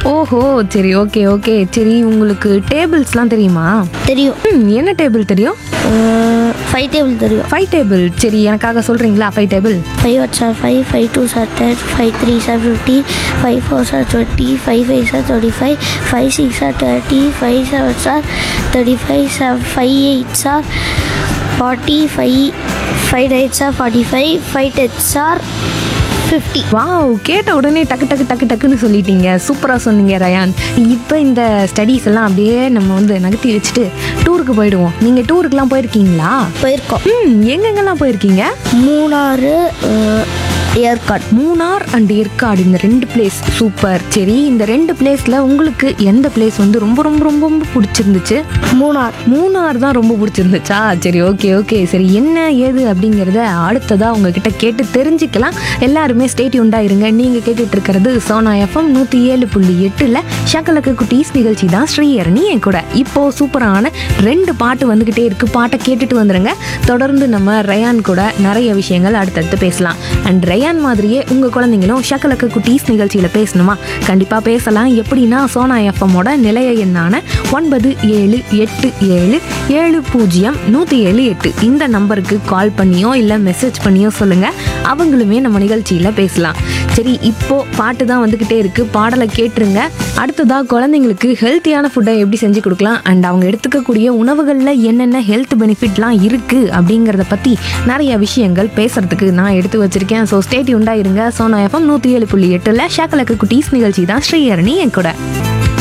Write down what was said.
ஓஹோ சரி okay okay சரி உங்களுக்கு டேபிள்ஸ்லாம் தெரியுமா தெரியும் ம் என்ன டேபிள் தெரியும் ஃபைவ் டேபிள் தெரியும் ஃபைவ் டேபிள் சரி எனக்காக சொல்கிறீங்களா five table five one sir five five two sir ten five three sir fifty five four sir twenty five five sir twenty five five six sir thirty five seven sir thirty five sir five eight sir forty five five nine sir forty five five ten sir fifty wow கேட்ட உடனே டக்கு டக்கு டக்கு டக்குன்னு சொல்லிட்டீங்க சூப்பராக சொன்னீங்க rayon இப்போ இந்த ஸ்டடீஸ் எல்லாம் அப்படியே நம்ம வந்து நகர்த்தி வச்சுட்டு டூருக்கு போயிடுவோம் நீங்கள் டூருக்குலாம் போயிருக்கீங்களா போயிருக்கோம் ம் எங்கெங்கெல்லாம் போயிருக்கீங்க மூணாறு அஹ், ஏற்காடு மூணார் அண்ட் ஏற்காடு இந்த ரெண்டு பிளேஸ் சூப்பர் சரி இந்த ரெண்டு பிளேஸில் உங்களுக்கு எந்த பிளேஸ் வந்து ரொம்ப ரொம்ப ரொம்ப ரொம்ப பிடிச்சிருந்துச்சு மூணார் மூணார் தான் ரொம்ப பிடிச்சிருந்துச்சா சரி ஓகே ஓகே சரி என்ன ஏது அப்படிங்கிறத அடுத்ததா உங்ககிட்ட கேட்டு தெரிஞ்சுக்கலாம் எல்லாருமே ஸ்டேட்யூண்டா இருங்க நீங்க கேட்டுட்டு இருக்கிறது சோனா எஃப்எம் நூத்தி ஏழு புள்ளி எட்டுல ஷக்கலக்கு குட்டீஸ் நிகழ்ச்சி தான் ஸ்ரீஹரணி என் கூட இப்போ சூப்பரான ரெண்டு பாட்டு வந்துகிட்டே இருக்கு பாட்டை கேட்டுட்டு வந்துருங்க தொடர்ந்து நம்ம ரயான் கூட நிறைய விஷயங்கள் அடுத்தடுத்து பேசலாம் அண்ட் ரயான் மாதிரியே உங்க குழந்தைங்களும் ஷக்கலக்கு குட்டீஸ் நிகழ்ச்சியில பேசணுமா கண்டிப்பா பேசலாம் எப்படின்னா சோனா எஃப்எம்மோட நிலைய எண்ணான ஒன்பது ஏழு எட்டு ஏழு ஏழு பூஜ்ஜியம் நூற்றி ஏழு எட்டு இந்த நம்பருக்கு கால் பண்ணியோ இல்லை மெசேஜ் பண்ணியோ சொல்லுங்க அவங்களுமே நம்ம நிகழ்ச்சியில் பேசலாம் சரி இப்போ பாட்டு தான் வந்துக்கிட்டே இருக்கு பாடலை கேட்டுருங்க அடுத்ததா குழந்தைங்களுக்கு ஹெல்த்தியான ஃபுட்டை எப்படி செஞ்சு கொடுக்கலாம் அண்ட் அவங்க எடுத்துக்கக்கூடிய உணவுகளில் என்னென்ன ஹெல்த் பெனிஃபிட்லாம் இருக்கு அப்படிங்கிறத பற்றி நிறைய விஷயங்கள் பேசுறதுக்கு நான் எடுத்து வச்சிருக்கேன் ஸோ ஸ்டேட் உண்டா இருங்க சோனா எஃப்எம் நூற்றி ஏழு புள்ளி எட்டில் ஷாக்கலக்கு குட்டீஸ் நிகழ்ச்சி தான் ஸ்ரீஹரணி என் கூட